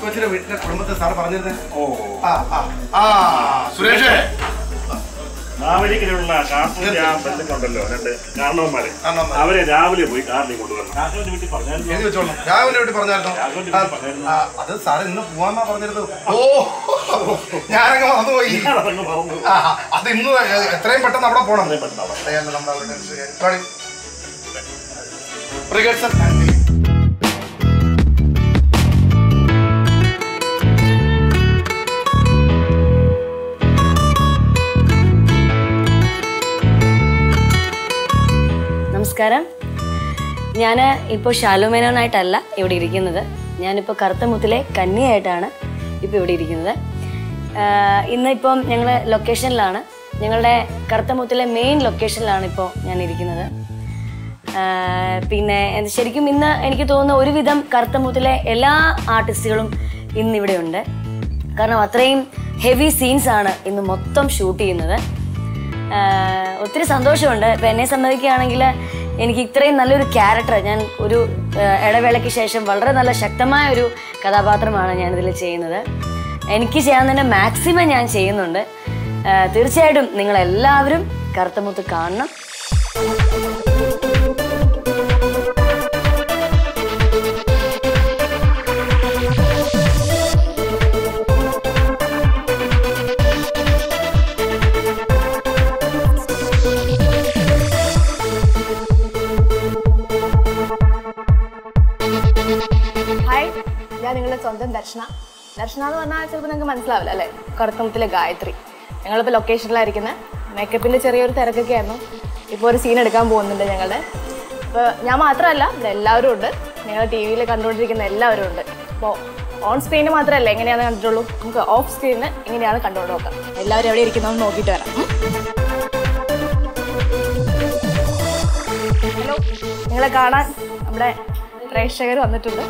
കറുത്തുവച്ചിന്റെ വീട്ടിലെ കുടുംബത്തെ സാർ പറഞ്ഞിരുന്നേ ഓ ആ ആ ആ സുരേഷേ മാവേലിക്കലുള്ള കാർട്ടൂണിന്റെ ആ ബന്ധുക്കളുണ്ടല്ലോ രണ്ട് കാരണവന്മാര് കാരണവന്മാര്. അവരെ രാവിലെ പോയി കാറിൽ കൊണ്ടുവരണം കാർട്ടൂണിന്റെ വീട്ടിൽ പറഞ്ഞായിരുന്നു എഴുതി വെച്ചോളൂ രാവിലെ വീട്ടിൽ പറഞ്ഞായിരുന്നു രാഘവന്റെ വീട്ടിൽ പറഞ്ഞായിരുന്നു. ആ, അത് സാറ് ഇന്ന് പോവാന്നാ പറഞ്ഞിരുന്നത് ഓ ഞാനങ്ങ് മറന്നുപോയി അതങ്ങ് മറന്നു ആ, അത് ഇന്ന് എത്രയും പെട്ടെന്ന് അവിടെ പോണം എത്രയും പെട്ടെന്ന് അവിടെ. അതെയല്ല നമ്മുടെ അവിടെ ശരി. Ready? Rehearsal and take. നമസ്കാരം ഞാൻ ഇപ്പോൾ ഷാലുമേനോനായിട്ടല്ല ഇവിടെ ഇരിക്കുന്നത് ഞാനിപ്പോൾ കറുത്തമുത്തിലെ കന്നിയായിട്ടാണ് ഇപ്പോൾ ഇവിടെ ഇരിക്കുന്നത് ആഹ് ഇന്നിപ്പം ഞങ്ങൾ ലൊക്കേഷനിലാണ് ഞങ്ങളുടെ കറുത്തമുത്തിലെ മെയിൻ ലൊക്കേഷനിലാണ് ഇപ്പോൾ ഞാൻ ഇരിക്കുന്നത് ആഹ് പിന്നെ എന്ത് ശരിക്കും ഇന്ന് എനിക്ക് തോന്നുന്നു ഒരുവിധം കറുത്തമുത്തിലെ എല്ലാ ആർട്ടിസ്റ്റുകളും ഇന്നിവിടെ ഉണ്ട് കാരണം അത്രയും ഹെവി സീൻസ് ആണ് ഇന്ന് മൊത്തം ഷൂട്ട് ചെയ്യുന്നത് ആഹ് ഒത്തിരി സന്തോഷമുണ്ട് ഇപ്പം എന്നെ സംബന്ധിക്കുകയാണെങ്കിൽ എനിക്ക് ഇത്രയും നല്ലൊരു ക്യാരക്ടർ ഞാൻ ഒരു ആഹ് ഇടവേളയ്ക്ക് ശേഷം വളരെ നല്ല ശക്തമായ ഒരു കഥാപാത്രമാണ് ഞാനിതിൽ ചെയ്യുന്നത് എനിക്ക് ചെയ്യാവുന്നതിൻ്റെ മാക്സിമം ഞാൻ ചെയ്യുന്നുണ്ട് ആഹ് തീർച്ചയായിട്ടും നിങ്ങളെല്ലാവരും കറുത്തമുത്ത് കാണണം ഹായ് ഞാൻ നിങ്ങളുടെ സ്വന്തം ദർശന ദർശന എന്ന് പറഞ്ഞാൽ ചിലപ്പോൾ നിങ്ങൾക്ക് മനസ്സിലാവില്ല അല്ലേ കറുത്തമുത്തിലെ ഗായത്രി ഞങ്ങളിപ്പോൾ ലൊക്കേഷനിലായിരിക്കുന്നത് മേക്കപ്പിൻ്റെ ചെറിയൊരു തിരക്കൊക്കെ ആയിരുന്നു ഇപ്പോൾ ഒരു സീൻ എടുക്കാൻ പോകുന്നുണ്ട് ഞങ്ങളുടെ അപ്പോൾ ഞാൻ മാത്രമല്ല ഇവിടെ എല്ലാവരും ഉണ്ട് നിങ്ങൾ ടി വിയിൽ കണ്ടുകൊണ്ടിരിക്കുന്ന എല്ലാവരും ഉണ്ട് അപ്പോൾ ഓൺ സ്ക്രീനിൽ മാത്രമല്ല എങ്ങനെയാണെന്ന് കണ്ടിട്ടുള്ളൂ നമുക്ക് ഓഫ് സ്ക്രീനിൽ എങ്ങനെയാണ് കണ്ടുകൊണ്ട് നോക്കാം എല്ലാവരും എവിടെ ഇരിക്കുന്നതെന്ന് നോക്കിയിട്ട് വരാം ഉം. ഹലോ നിങ്ങളെ കാണാൻ നമ്മുടെ പ്രേക്ഷകർ വന്നിട്ടുണ്ട്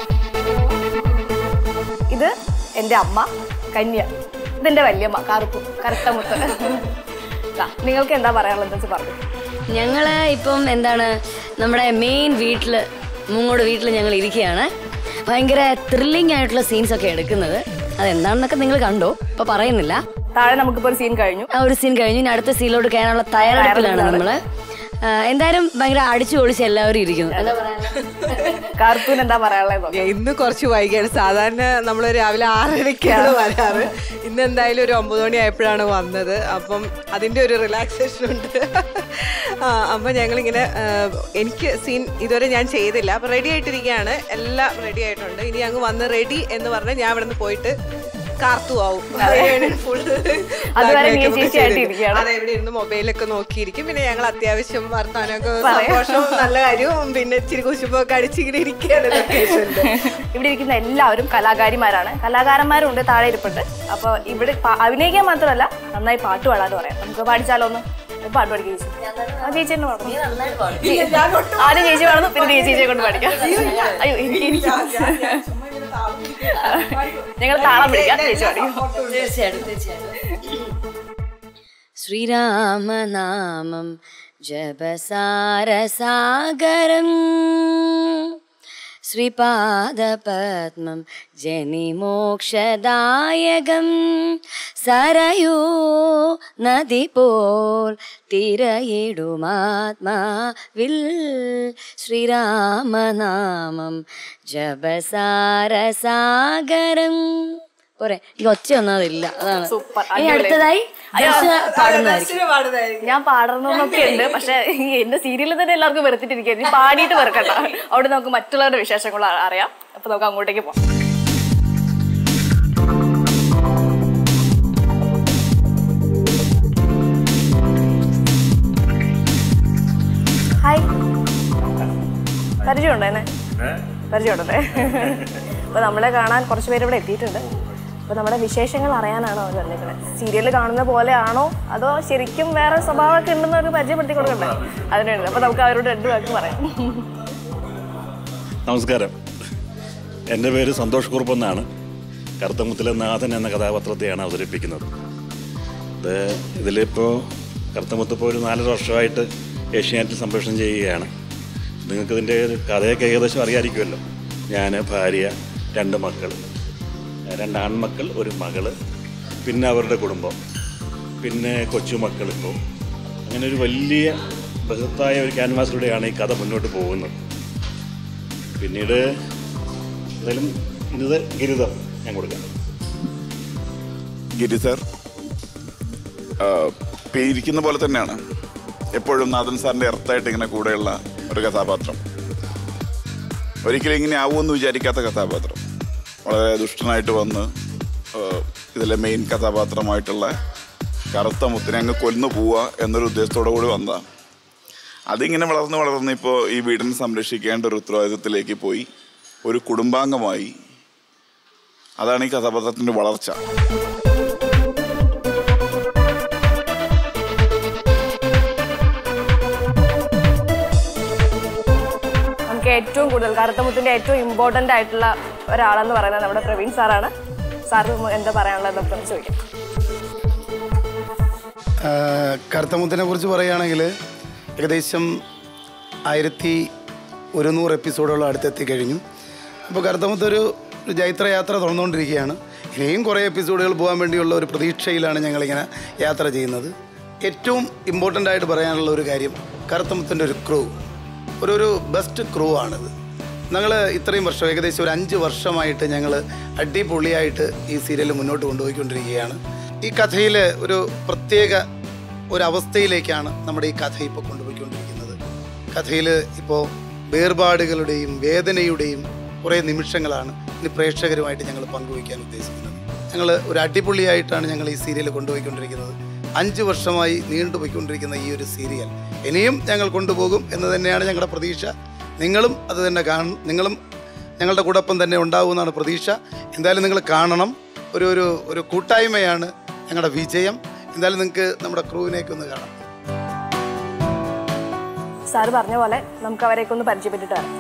ഇത് എൻ്റെ അമ്മ കന്യ ഇതെൻ്റെ വല്യമ്മ കറുത്തു കറുത്തമുത്ത് ദാ, നിങ്ങൾക്ക് എന്താ പറയാനുള്ളത് എന്ന് വെച്ചാൽ പറഞ്ഞു ഞങ്ങൾ ഇപ്പം എന്താണ് നമ്മുടെ മെയിൻ വീട്ടിൽ മൂങ്ങോട് വീട്ടിൽ ഞങ്ങൾ ഇരിക്കുകയാണ് ഭയങ്കര ത്രില്ലിംഗ് ആയിട്ടുള്ള സീൻസ് ഒക്കെ എടുക്കുന്നത് അതെന്താണെന്നൊക്കെ നിങ്ങൾ കണ്ടോ ഇപ്പൊ പറയുന്നില്ല താഴെ നമുക്കിപ്പോൾ ഒരു സീൻ കഴിഞ്ഞു ആ ഒരു സീൻ കഴിഞ്ഞ് ഇനി അടുത്ത സീനിലോട്ട് കയറാനുള്ള തയ്യാറെടുപ്പിലാണ് നമ്മള് ആ, എന്തായാലും ഭയങ്കര അടിച്ചു പൊളിച്ച് എല്ലാവരും ഇരിക്കുന്നു എന്താ പറയാനുള്ളത് കാർത്തൂൻ എന്താ പറയാനുള്ളത് നോക്കാം. ഇന്ന് കുറച്ച് വൈകിയാണ് സാധാരണ നമ്മൾ രാവിലെ ആറരയ്ക്കാണ് വരാറ് ഇന്ന് എന്തായാലും ഒരു ഒമ്പത് മണി ആയപ്പോഴാണ് വന്നത് അപ്പം അതിൻ്റെ ഒരു റിലാക്സേഷൻ ഉണ്ട് ആ അപ്പം ഞങ്ങളിങ്ങനെ ആ, എനിക്ക് സീൻ ഇതുവരെ ഞാൻ ചെയ്തില്ല അപ്പം റെഡി ആയിട്ടിരിക്കുകയാണ് എല്ലാം റെഡി ആയിട്ടുണ്ട് ഇനി അങ്ങ് വന്ന് റെഡി എന്ന് പറഞ്ഞാൽ ഞാൻ ഇവിടെ നിന്ന് പോയിട്ട് കാർത്തു ആവും ഫുൾ അതുവരെ നീ ചേച്ചിയായിട്ട് ഇരിക്കുകയാണ്. അതെ ഇവിടെ ഇരുന്ന് മൊബൈലൊക്കെ നോക്കിയിരിക്കും പിന്നെ ഞങ്ങൾ അത്യാവശ്യം വർത്താനമൊക്കെ സന്തോഷവും നല്ല കാര്യവും പിന്നെ ഇച്ചിരി കുശുമ്പൊക്കെ അടിച്ചിങ്ങനെ ഇരിക്കുകയാണ് ലൊക്കേഷനിൽ ഇവിടെ ഇരിക്കുന്ന എല്ലാവരും കലാകാരിമാരാണ് കലാകാരന്മാരും ഉണ്ട് താഴെ ഇരിപ്പുണ്ട് അപ്പോൾ ഇവിടെ പാ- അഭിനയിക്കാൻ മാത്രമല്ല നന്നായി പാട്ട് പാടാന്ന് പറയാം നമുക്ക് പാടിച്ചാലോ ഒന്ന് ഒരു പാട്ട് പഠിക്കും ചേച്ചി ആ ചേച്ചി തന്നെ പാടുന്നു ആദ്യം ചേച്ചി പാടുന്നു പിന്നെ ചേച്ചി ചേച്ചിയെ കൊണ്ട് പാടിക്കാം അയ്യോ എനിക്ക് എനിക്ക് ഞങ്ങൾ താളം പിടിക്കാം ചേച്ചി പാടിക്കും തീർച്ചയായിട്ടും തീർച്ചയായിട്ടും ശ്രീരാമനാമം ജപസാരസാഗരം ശ്രീപാദപത്മം ജനിമോക്ഷദായകം സരയൂ നദി പോൽ തിരയിടുമാത്മാവിൽ ശ്രീരാമനാമം ജപസാരസാഗരം പോരെ ഈ ഒച്ച ഒന്നും അതില്ല അതാണ് സൂപ്പർ, ഇനി അടിപൊളി. അടുത്തതായി ദർശന പാടുന്നതായിരിക്കും ഞാൻ പാടണമെന്നൊക്കെ ഉണ്ട് പക്ഷെ ഈ എന്റെ സീരിയലിൽ തന്നെ എല്ലാവർക്കും വെറുത്തിട്ടിരിക്കുക നീ പാടിയിട്ട് വെറുക്കണ്ട അവിടെ നമുക്ക് മറ്റുള്ളവരുടെ വിശേഷങ്ങൾ അ- അറിയാം അപ്പൊ നമുക്ക് അങ്ങോട്ടേക്ക് പോവാം ഹായ് പരിചയമുണ്ടോ എന്നെ പരിചയമുണ്ടല്ലേ അപ്പൊ നമ്മളെ കാണാൻ കുറച്ച് പേര് ഇവിടെ എത്തിയിട്ടുണ്ട് അപ്പൊ നമ്മുടെ വിശേഷങ്ങൾ അറിയാനാണ് അവർ വന്നിരിക്കുന്നത് സീരിയൽ കാണുന്ന പോലെയാണോ അതോ ശരിക്കും വേറെ സ്വഭാവമൊക്കെ ഉണ്ടെന്ന് അവർക്ക് പരിചയപ്പെടുത്തി കൊടുക്കണ്ടേ അതിനുണ്ട് അപ്പൊ നമുക്ക് അവരോട് രണ്ടു പേർക്ക് പറയാം നമസ്കാരം എൻ്റെ പേര് സന്തോഷ് കുറുപ്പ് എന്നാണ് കറുത്തമുത്തിലെ നാഥൻ എന്ന കഥാപാത്രത്തെയാണ് അവതരിപ്പിക്കുന്നത് ഇത് ഇതിലിപ്പോൾ കറുത്തമുത്ത് ഇപ്പോൾ ഒരു നാലര വർഷമായിട്ട് ഏഷ്യാനെറ്റിൽ സംപ്രേഷണം ചെയ്യുകയാണ് നിങ്ങൾക്ക് ഇതിൻ്റെ ഒരു കഥയൊക്കെ ഏകദേശം അറിയാമായിരിക്കുമല്ലോ ഞാൻ ഭാര്യ രണ്ട് മക്കൾ രണ്ട് ആൺമക്കൾ ഒരു മകള് പിന്നെ അവരുടെ കുടുംബം പിന്നെ കൊച്ചുമക്കൾ ഇപ്പോൾ അങ്ങനെ ഒരു വലിയ ബൃഹത്തായ ഒരു ക്യാൻവാസിലൂടെയാണ് ഈ കഥ മുന്നോട്ട് പോകുന്നത് പിന്നീട് എന്തായാലും ഇത് ഗിരിതം ഞാൻ കൊടുക്കാം ഗിരി സർ ആ, ഇപ്പൊ ഈ ഇരിക്കുന്ന പോലെ തന്നെയാണ് എപ്പോഴും നാഥൻ സാറിന്റെ എർത്തായിട്ട് ഇങ്ങനെ കൂടെയുള്ള ഒരു കഥാപാത്രം ഒരിക്കലും ഇങ്ങനെ ആവുമെന്ന് വിചാരിക്കാത്ത കഥാപാത്രം വളരെ ദുഷ്ടനായിട്ട് വന്ന് ആ, ഇതിലെ മെയിൻ കഥാപാത്രമായിട്ടുള്ള കറുത്ത മുത്തിനെ അങ്ങ് കൊന്നു പോവുക എന്നൊരു ഉദ്ദേശത്തോടു കൂടി വന്നതാണ് അതിങ്ങനെ വളർന്ന് വളർന്ന് ഇപ്പോൾ ഈ വീടിനെ സംരക്ഷിക്കേണ്ട ഒരു ഉത്തരവാദിത്തത്തിലേക്ക് പോയി ഒരു കുടുംബാംഗമായി അതാണ് ഈ കഥാപാത്രത്തിൻ്റെ വളർച്ച നമുക്ക് ഏറ്റവും കൂടുതൽ കറുത്തമുത്തിന്റെ ഏറ്റവും ഇമ്പോർട്ടന്റ് ആയിട്ടുള്ള ഒരാളെന്ന് പറയുന്നത് നമ്മുടെ പ്രവീൺ സാറാണ് സാറ് എന്താ പറയാനുള്ളത് നമുക്ക് ചോദിക്കാം കറുത്തമുത്തിനെ കുറിച്ച് പറയുകയാണെങ്കിൽ ഏകദേശം ആയിരത്തി ഒരുന്നൂറ് എപ്പിസോഡോളം അടുത്തെത്തി കഴിഞ്ഞു അപ്പോൾ കറുത്തമുത്ത് ഒരു ഒരു ജൈത്രയാത്ര തുറന്നുകൊണ്ടിരിക്കുകയാണ് ഇനിയും കുറേ എപ്പിസോഡുകൾ പോകാൻ വേണ്ടിയുള്ള ഒരു പ്രതീക്ഷയിലാണ് ഞങ്ങളിങ്ങനെ യാത്ര ചെയ്യുന്നത് ഏറ്റവും ഇമ്പോർട്ടൻ്റ് ആയിട്ട് പറയാനുള്ള ഒരു കാര്യം കറുത്തമുത്തിൻ്റെ ഒരു ക്രൂ ഒരു ഒരു ബെസ്റ്റ് ക്രൂ ആണിത് ഞങ്ങൾ ഇത്രയും വർഷം ഏകദേശം ഒരു അഞ്ച് വർഷമായിട്ട് ഞങ്ങൾ അടിപൊളിയായിട്ട് ഈ സീരിയൽ മുന്നോട്ട് കൊണ്ടുപോയിക്കൊണ്ടിരിക്കുകയാണ് ഈ കഥയിൽ ഒരു പ്രത്യേക ഒരു അവസ്ഥയിലേക്കാണ് നമ്മുടെ ഈ കഥ ഇപ്പോൾ കൊണ്ടുപോയിക്കൊണ്ടിരിക്കുന്നത് കഥയിൽ ഇപ്പോൾ വേർപാടുകളുടെയും വേദനയുടെയും കുറേ നിമിഷങ്ങളാണ് ഇനി പ്രേക്ഷകരുമായിട്ട് ഞങ്ങൾ പങ്കുവയ്ക്കാൻ ഉദ്ദേശിക്കുന്നത് ഞങ്ങൾ ഒരു അടിപൊളിയായിട്ടാണ് ഞങ്ങൾ ഈ സീരിയൽ കൊണ്ടുപോയിക്കൊണ്ടിരിക്കുന്നത് അഞ്ച് വർഷമായി നീണ്ടുപോയിക്കൊണ്ടിരിക്കുന്ന ഈ ഒരു സീരിയൽ ഇനിയും ഞങ്ങൾ കൊണ്ടുപോകും എന്ന് തന്നെയാണ് ഞങ്ങളുടെ പ്രതീക്ഷ നിങ്ങളും അത് തന്നെ കാണും നിങ്ങളും ഞങ്ങളുടെ കൂടൊപ്പം തന്നെ ഉണ്ടാവുമെന്നാണ് പ്രതീക്ഷ എന്തായാലും നിങ്ങൾ കാണണം ഒരു ഒരു ഒരു കൂട്ടായ്മയാണ് ഞങ്ങളുടെ വിജയം എന്തായാലും നിങ്ങൾക്ക് നമ്മുടെ ക്രൂവിനേക്ക് ഒന്ന് കാണാം സാറ് പറഞ്ഞ പോലെ നമുക്ക് അവരെയൊക്കെ ഒന്ന് പരിചയപ്പെട്ടിട്ട് വരാം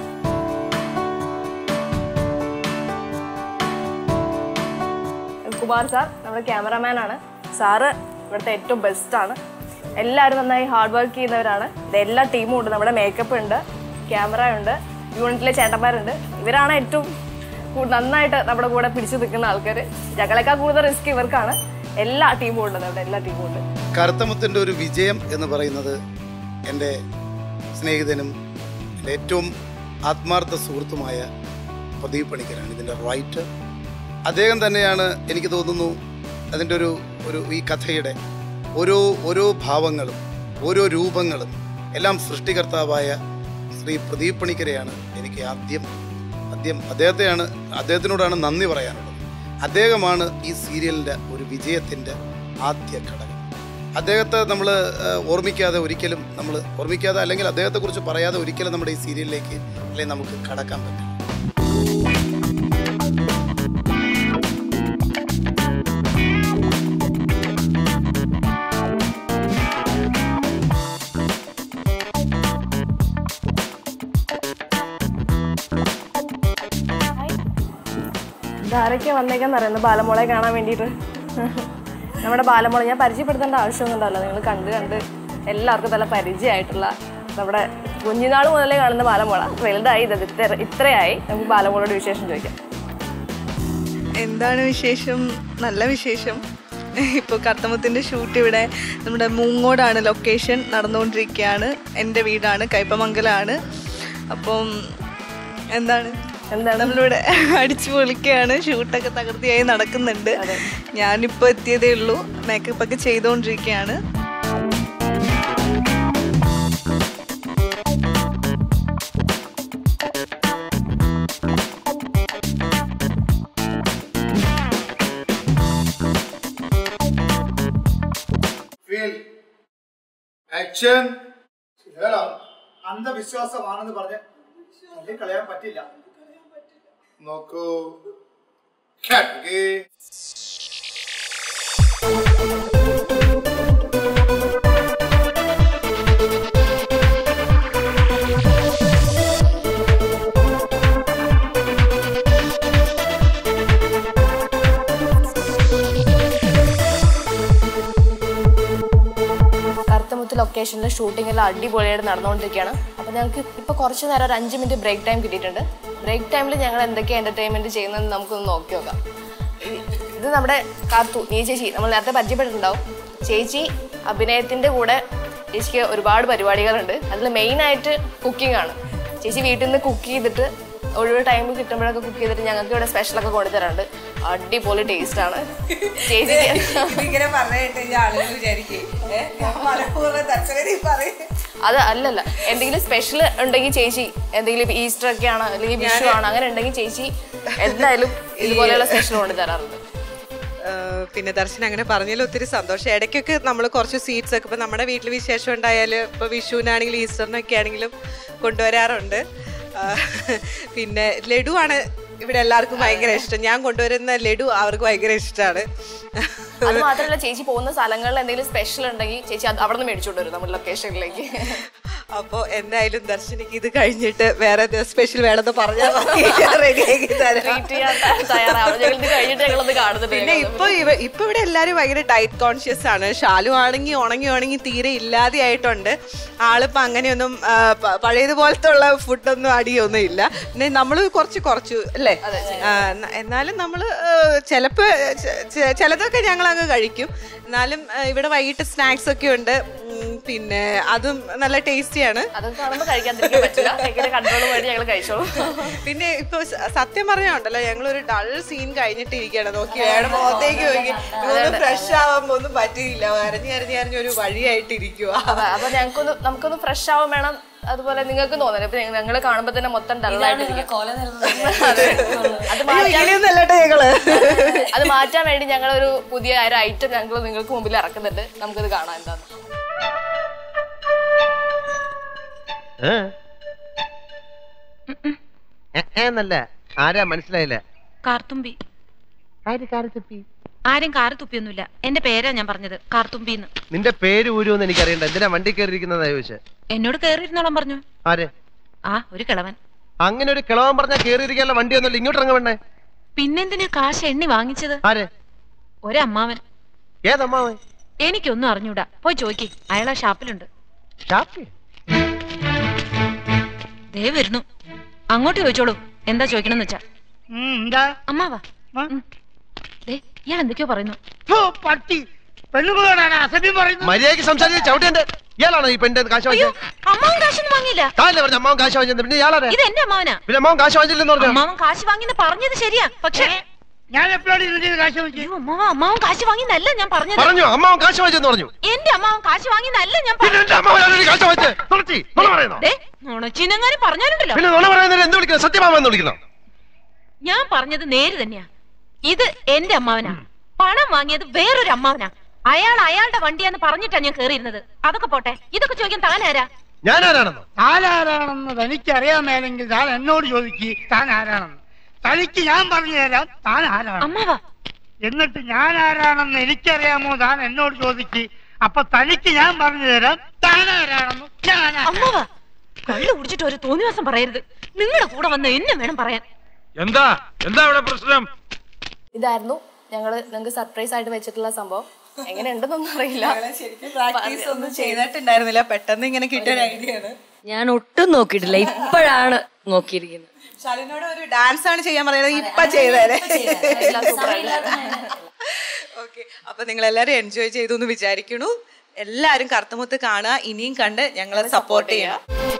കുമാർ സാർ നമ്മുടെ ക്യാമറാമാൻ ആണ് സാറ് ഇവിടുത്തെ ഏറ്റവും ബെസ്റ്റ് ആണ് എല്ലാവരും നന്നായി ഹാർഡ് വർക്ക് ചെയ്യുന്നവരാണ് ഇത് എല്ലാ ടീമും ഉണ്ട് നമ്മുടെ മേക്കപ്പ് ഉണ്ട് ക്യാമറ ഉണ്ട് യൂണിറ്റിലെ ചേട്ടന്മാരുണ്ട് ഇവരാണ് ഏറ്റവും കൂ- നന്നായിട്ട് നമ്മുടെ കൂടെ പിടിച്ചു നിൽക്കുന്ന ആൾക്കാർ ഞങ്ങളെക്കാൾ കൂടുതൽ റിസ്ക് ഇവർക്കാണ് എല്ലാ ടീമും ഉണ്ട് നമ്മുടെ എല്ലാ ടീമും ഉണ്ട് കറുത്തമുത്തിൻ്റെ ഒരു വിജയം എന്ന് പറയുന്നത് എൻ്റെ സ്നേഹിതനും എൻ്റെ ഏറ്റവും ആത്മാർത്ഥ സുഹൃത്തുമായ പ്രദീപ് പണിക്കരാണ് ഇതിൻ്റെ റൈറ്റർ അദ്ദേഹം തന്നെയാണ് എനിക്ക് തോന്നുന്നു അതിൻ്റെ ഒരു ഒരു ഈ കഥയുടെ ഓരോ ഓരോ ഭാവങ്ങളും ഓരോ രൂപങ്ങളും എല്ലാം സൃഷ്ടികർത്താവായ ശ്രീ പ്രദീപ് പണിക്കരെയാണ് എനിക്ക് ആദ്യം ആദ്യം അദ്ദേഹത്തെയാണ് അദ്ദേഹത്തിനോടാണ് നന്ദി പറയാനുള്ളത് അദ്ദേഹമാണ് ഈ സീരിയലിൻ്റെ ഒരു വിജയത്തിൻ്റെ ആദ്യ ഘടകം അദ്ദേഹത്തെ നമ്മൾ ഓർമ്മിക്കാതെ ഒരിക്കലും നമ്മൾ ഓർമ്മിക്കാതെ അല്ലെങ്കിൽ അദ്ദേഹത്തെക്കുറിച്ച് പറയാതെ ഒരിക്കലും നമ്മുടെ ഈ സീരിയലിലേക്ക് അല്ലെങ്കിൽ നമുക്ക് കടക്കാൻ പറ്റില്ല ഇതാരൊക്കെ വന്നേക്കാന്ന് അറിയുന്നത് ബാലമോളെ കാണാൻ വേണ്ടിയിട്ട് നമ്മുടെ ബാലമോളെ ഞാൻ പരിചയപ്പെടുത്തേണ്ട ആവശ്യമൊന്നും ഉണ്ടാവില്ല നിങ്ങൾ കണ്ട് കണ്ട് എല്ലാവർക്കും നല്ല പരിചയമായിട്ടുള്ള നമ്മുടെ കുഞ്ഞുനാൾ മുതലേ കാണുന്ന ബാലമോള വലുതായി ഇത് ഇത്ര ഇത്രയായി നമുക്ക് ബാലമോളോട് വിശേഷം ചോദിക്കാം എന്താണ് വിശേഷം നല്ല വിശേഷം ഇപ്പോൾ കർത്തമത്തിൻ്റെ ഷൂട്ട് ഇവിടെ നമ്മുടെ മൂങ്ങോടാണ് ലൊക്കേഷൻ നടന്നുകൊണ്ടിരിക്കുകയാണ് എൻ്റെ വീടാണ് കയ്പമംഗലാണ് അപ്പം എന്താണ് എന്താണ്? നമ്മളിവിടെ അടിച്ചു പൊളിക്കുകയാണ് ഷൂട്ടൊക്കെ തകൃതിയായി നടക്കുന്നുണ്ട് ഞാനിപ്പോൾ എത്തിയതേ ഉള്ളൂ മേക്കപ്പ് ഒക്കെ ചെയ്തുകൊണ്ടിരിക്കുകയാണ് ആക്ഷൻ അന്ധവിശ്വാസമാണെന്ന് പറഞ്ഞ് കളയാൻ പറ്റില്ല നോക്കൂ കറുത്തമുത്ത് ലൊക്കേഷനിൽ ഷൂട്ടിംഗ് എല്ലാം അടിപൊളിയായിട്ട് നടന്നുകൊണ്ടിരിക്കുകയാണ് അപ്പോൾ ഞങ്ങൾക്ക് ഇപ്പോൾ കുറച്ച് നേരം ഒരു അഞ്ച് മിനിറ്റ് ബ്രേക്ക് ടൈം കിട്ടിയിട്ടുണ്ട് ബ്രേക്ക് ടൈമിൽ ഞങ്ങൾ എന്തൊക്കെ എൻ്റർടൈൻമെൻറ്റ് ചെയ്യുന്നതെന്ന് നമുക്കൊന്ന് നോക്കി നോക്കാം ഇത് നമ്മുടെ കാർത്തു നീ ചേച്ചി നമ്മൾ നേരത്തെ പരിചയപ്പെട്ടിട്ടുണ്ടാവും ചേച്ചി അഭിനയത്തിന്റെ കൂടെ ചേച്ചിക്ക് ഒരുപാട് പരിപാടികളുണ്ട് അതിൽ മെയിനായിട്ട് കുക്കിംഗ് ആണ് ചേച്ചി വീട്ടിൽ നിന്ന് കുക്ക് ചെയ്തിട്ട് ഒഴിവ് ടൈം കിട്ടുമ്പോഴൊക്കെ കുക്ക് ചെയ്തിട്ട് ഞങ്ങൾക്ക് ഇവിടെ സ്പെഷ്യലൊക്കെ കൊണ്ടുതരാറുണ്ട് അടിപൊളി ടേസ്റ്റ് ആണ് ചേച്ചി ഇതിങ്ങനെ പറഞ്ഞിട്ട് ആളുകൾ വിചാരിക്കും അത് അല്ലല്ല എന്തെങ്കിലും സ്പെഷ്യൽ ഉണ്ടെങ്കിൽ ചേച്ചി എന്തെങ്കിലും ഇപ്പൊ ഈസ്റ്റർ ഒക്കെ ആണ് അല്ലെങ്കിൽ വിഷു ആണ് അങ്ങനെ ഉണ്ടെങ്കിൽ ചേച്ചി എന്തായാലും ഇതുപോലെയുള്ള സ്പെഷ്യൽ കൊണ്ട് തരാറുണ്ട് ഏഹ് പിന്നെ ദർശൻ അങ്ങനെ പറഞ്ഞതിൽ ഒത്തിരി സന്തോഷം ഇടയ്ക്കൊക്കെ നമ്മൾ കുറച്ച് സ്വീറ്റ്സ് ഒക്കെ ഇപ്പം നമ്മുടെ വീട്ടിൽ വിശേഷം ഉണ്ടായാൽ ഇപ്പോൾ വിഷുവിനാണെങ്കിലും ഈസ്റ്ററിനൊക്കെ ആണെങ്കിലും കൊണ്ടുവരാറുണ്ട് ആഹ് പിന്നെ ലഡു ആണ് ഇവിടെ എല്ലാവർക്കും ഭയങ്കര ഇഷ്ടം ഞാൻ കൊണ്ടുവരുന്ന ലഡു അവർക്ക് ഭയങ്കര ഇഷ്ടമാണ് അത് മാത്രമല്ല ചേച്ചി പോകുന്ന സ്ഥലങ്ങളിൽ എന്തെങ്കിലും സ്പെഷ്യൽ ഉണ്ടെങ്കിൽ ചേച്ചി അത് അവിടെ നിന്ന് മേടിച്ചോണ്ട് വരും നമ്മുടെ ലൊക്കേഷനിലേക്ക് അപ്പോൾ എന്തായാലും ദർശനിക്ക് ഇത് കഴിഞ്ഞിട്ട് വേറെ സ്പെഷ്യൽ വേണമെന്ന് പറഞ്ഞാൽ റെഡിയാക്കി തരാം ട്രീറ്റ് ചെയ്യാൻ തയ്യാറാവും ഞങ്ങൾ ഇത് കഴിഞ്ഞിട്ട് ഞങ്ങളത് കാണുന്നുണ്ട് പിന്നെ ഇപ്പൊ ഇവ ഇപ്പൊ ഇവിടെ എല്ലാരും ഭയങ്കര ഡയറ്റ് കോൺഷ്യസ് ആണ് ഷാലു ആണെങ്കിൽ ഉണങ്ങി ഉണങ്ങി തീരെ ഇല്ലാതെ ആയിട്ടുണ്ട് ആളിപ്പോ അങ്ങനെയൊന്നും ആ, പ- പഴയതുപോലത്തെ ഉള്ള ഫുഡൊന്നും അടിയൊന്നും ഇല്ല പിന്നെ നമ്മൾ കുറച്ച് കുറച്ചു അല്ലേ ആ, എന്ന- എന്നാലും നമ്മൾ ചിലപ്പോ ചെ- ചെ- ചിലതൊക്കെ ഞങ്ങൾ അങ്ങ് കഴിക്കും എന്നാലും ആ, ഇവിടെ വൈകിട്ട് സ്നാക്സ് ഒക്കെ ഉണ്ട് ഉം, പിന്നെ അതും നല്ല ടേസ്റ്റിയാണ് അതൊക്കെ കാണുമ്പോൾ കഴിക്കാതിരിക്കാൻ പറ്റില്ല ഭയങ്കര കൺട്രോൾ വേണ്ടി ഞങ്ങൾ കഴിച്ചോളൂ പിന്നെ ഇപ്പൊ സ- സത്യം പറഞ്ഞുണ്ടല്ലോ ഞങ്ങൾ ഒരു ഡൾ സീൻ കഴിഞ്ഞിട്ട് ഇരിക്കുകയാണ് നോക്കി വേണം മുഖത്തേക്ക് നോക്കി ഒന്ന് ഫ്രഷ് ആവാൻ ഒന്നും പറ്റിയില്ല അരഞ്ഞ് അരഞ്ഞ് അരഞ്ഞ് ഒരു വഴിയായിട്ട് ഇരിക്കുക അതെ അപ്പൊ ഞങ്ങൾക്കൊന്ന് നമുക്കൊന്ന് ഫ്രഷ് ആവാൻ വേണം അതുപോലെ നിങ്ങൾക്ക് തോന്നണം ഇപ്പൊ ഞങ്ങൾ കാണുമ്പോൾ തന്നെ മൊത്തം ഡള്ളായിട്ടിരിക്കും അത് മാറ്റാൻ ഇങ്ങനെയൊന്നല്ലട്ടെ ഞങ്ങള് അത് മാറ്റാൻ വേണ്ടി ഞങ്ങൾ ഒരു പുതിയ ഒരു ഐറ്റം ഞങ്ങൾ നിങ്ങൾക്ക് മുമ്പിൽ ഇറക്കുന്നുണ്ട് നമുക്കത് കാണാം എന്താന്ന് ഏ? എ- എന്നല്ല ആരാ മനസ്സിലായില്ല കാർത്തുമ്പി ആര് കാരത്തുപ്പി ആരും കാറ് തുപ്പിയൊന്നുമില്ല എന്റെ പേരാ ഞാൻ പറഞ്ഞത് കാർത്തുമ്പിന്ന് നിന്റെ പേര് ഊരുമെന്ന് എനിക്കറിയണ്ട എന്തിനാ വണ്ടി കയറിയിരിക്കുന്നതാ ചോദിച്ചേ എന്നോട് കേറിയിരുന്നോളം പറഞ്ഞു ആര് ആ ഒരു കിളവൻ അങ്ങനെ ഒരു കിളവൻ പറഞ്ഞാൽ കയറിയിരിക്കാനുള്ള വണ്ടി ഒന്നുമില്ല ഇങ്ങോട്ട് ഇറങ്ങ വേണ്ടേ പിന്നെന്തിനാ കാശ് എണ്ണി വാങ്ങിച്ചത് ആര് ഒരമ്മാവൻ ഏതമ്മാവൻ എനിക്കൊന്നും അറിഞ്ഞൂടാ പോയി ചോയ്ക്ക് അയാളാ ഷാപ്പിലുണ്ട് ഷാപ്പി ദേ വരുന്നു അങ്ങോട്ട് ചോദിച്ചോളൂ എന്താ ചോദിക്കണമെന്ന് വെച്ചാ എന്താ അമ്മാവാ ഉം. ദേ ഇയാൾ എന്തൊക്കെയോ പറയുന്നു ഫു, പട്ടി പെണ്ണുങ്ങളോടാണ് അസഭ്യം പറയുന്നത് മര്യാദക്ക് സംസാരിച്ച് ചവിട്ടേണ്ട ഇയാളാണോ ഈ പെണ്ണിന്റെ കാശ് അയ്യോ വാങ്ങിച്ചത് അമ്മാവൻ കാശൊന്നും വാങ്ങിയില്ല താല്ലേ പറഞ്ഞ അമ്മാവൻ കാശ് വാങ്ങിച്ചത് പിന്നെ ഇയാളാരെ ഇത് എന്റെ അമ്മാവനാ പിന്നെ അമ്മാവൻ കാശ് വാങ്ങിച്ചില്ലെന്ന് പറഞ്ഞു അമ്മാവൻ കാശ് വാങ്ങിന്ന് പറഞ്ഞത് ശരിയാ പക്ഷേ ഞാൻ എപ്പോഴാണ് ഇതിന്റെ കാശ് വെച്ച് അയ്യോ അമ്മാവൻ അമ്മാവൻ കാശ് വാങ്ങിന്നല്ല ഞാൻ പറഞ്ഞത് പറഞ്ഞു അമ്മാവൻ കാശ് വാങ്ങിച്ചെന്ന് പറഞ്ഞു എന്റെ അമ്മാവൻ കാശ് വാങ്ങിന്നല്ല ഞാൻ പിന്നെ പറഞ്ഞത് എന്റെ അമ്മാവൻ കാശ് വാങ്ങിച്ചത് തുളച്ചി നുണ പറയുന്നോ ദേ നുണച്ചിനെങ്ങാനും പറഞ്ഞാലുണ്ടല്ലോ പിന്നെ നുണ പറയുന്നതിന് എന്ത് വിളിക്കണം സത്യമാമെന്ന് വിളിക്കണം ഞാൻ പറഞ്ഞത് നേര് തന്നെയാ ഇത് എന്റെ അമ്മാവനാ പണം വാങ്ങിയത് വേറൊരു അമ്മാവനാ അയാൾ അയാളുടെ വണ്ടിയാന്ന് പറഞ്ഞിട്ടാ ഞാൻ കേറിയിരുന്നത് അതൊക്കെ പോട്ടെ ഇതൊക്കെ ചോദിക്കാൻ താൻ ആരാ ഞാൻ ആരാണെന്നോ താൻ ആരാണെന്ന് തനിക്ക് അറിയാമേലെങ്കിൽ താൻ എന്നോട് ചോദിക്ക് താൻ ആരാണെന്ന് തനിക്ക് ഞാൻ പറഞ്ഞു തരാം താൻ ആരാണ് അമ്മാവാ എന്നിട്ട് ഞാൻ ആരാണെന്ന് എനിക്കറിയാമോ താൻ എന്നോട് ചോദിക്ക് അപ്പൊ തനിക്ക് ഞാൻ പറഞ്ഞു തരാം താൻ ആരാണെന്ന് ഞാൻ ആരാ- അമ്മാവാ കള്ളു കുടിച്ചിട്ട് ഒരു തോന്നിവാസം പറയരുത് നിങ്ങളുടെ കൂടെ വന്ന് എന്നെ വേണം പറയാൻ എന്താ എന്താ ഇവിടെ പ്രശ്നം ഇതായിരുന്നു ഞങ്ങൾ നിങ്ങൾക്ക് സർപ്രൈസ് ആയിട്ട് വെച്ചിട്ടുള്ള സംഭവം എങ്ങനെ ഉണ്ടെന്നൊന്നും അറിയില്ല പ്രാക്ടീസ് ഒന്നും ചെയ്തിട്ടുണ്ടായിരുന്നില്ല പെട്ടെന്ന് ഇങ്ങനെ കിട്ടിയ ഒരു ഐഡിയ ആണ് ഞാൻ ഒട്ടും നോക്കിയിട്ടില്ല ഇപ്പോഴാണ് നോക്കിയിരിക്കുന്നത് ഷാലിനോട് ഒരു ഡാൻസ് ആണ് ചെയ്യാൻ പറയുന്നത് ഇപ്പൊ ചെയ്തേരെ എല്ലാം super ആയിരുന്നു. ഓക്കെ അപ്പൊ നിങ്ങൾ എല്ലാരും എൻജോയ് ചെയ്തു എന്ന് വിചാരിക്കണു എല്ലാരും കറുത്തമുത്ത് കാണുക ഇനിയും കണ്ട് ഞങ്ങളെ സപ്പോർട്ട് ചെയ്യണം